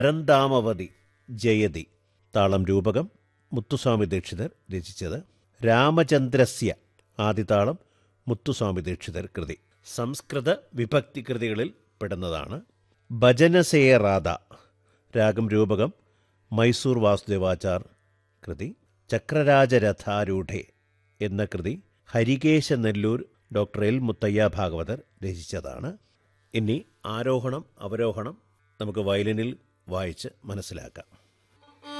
പരന്താമവതി ജയതി താളം രൂപകം മുത്തുസ്വാമി ദീക്ഷിതർ രചിച്ചത് രാമചന്ദ്രസ്യ ആദിതാളം മുത്തുസ്വാമി ദീക്ഷിതർ കൃതി സംസ്കൃത വിഭക്തി കൃതികളിൽ പെടുന്നതാണ് ഭജനസേ റാധ രാഗം രൂപകം മൈസൂർ വാസുദേവാചാർ കൃതി ചക്രരാജരഥാരൂഢെ എന്ന കൃതി Harikesanallur doctor L Muthiah Bhagavathar രചിച്ചതാണ് ഇനി ആരോഹണം അവരോഹണം നമുക്ക് വയലിനിൽ വായിച്ച് മനസ്സിലാക്കാം